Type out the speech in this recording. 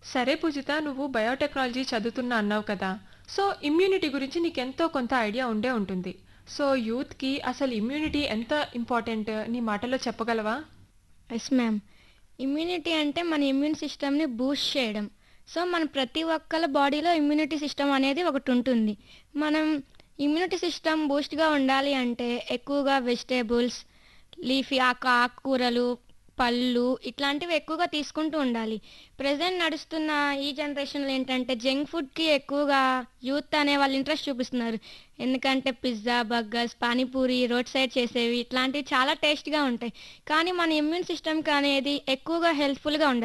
సరే పూజిత నువ్వు బయోటెక్నాలజీ చదువుతున్నా అన్నావు కదా సో ఇమ్యూనిటీ గురించి నీకెంతో కొంత ఐడియా ఉండే ఉంటుంది సో యూత్కి అసలు ఇమ్యూనిటీ ఎంత ఇంపార్టెంట్ నీ మాటలో చెప్పగలవా ఎస్ మ్యామ్ ఇమ్యూనిటీ అంటే మన ఇమ్యూన్ సిస్టమ్ని బూస్ట్ చేయడం సో మన ప్రతి ఒక్కళ్ళ బాడీలో ఇమ్యూనిటీ సిస్టమ్ అనేది ఒకటి ఉంటుంది మనం ఇమ్యూనిటీ సిస్టమ్ బూస్ట్గా ఉండాలి అంటే ఎక్కువగా వెజిటేబుల్స్ లీఫీ ఆకు ఆకుకూరలు పళ్ళు ఇట్లాంటివి ఎక్కువగా తీసుకుంటూ ఉండాలి ప్రజెంట్ నడుస్తున్న ఈ జనరేషన్లో ఏంటంటే జంక్ ఫుడ్కి ఎక్కువగా యూత్ అనే వాళ్ళు ఇంట్రెస్ట్ చూపిస్తున్నారు ఎందుకంటే pizza burgers pani puri road side చేసేవి ఇట్లాంటివి చాలా టేస్ట్గా ఉంటాయి కానీ మన ఇమ్యూన్ సిస్టమ్కి అనేది ఎక్కువగా హెల్ప్ఫుల్గా ఉండదు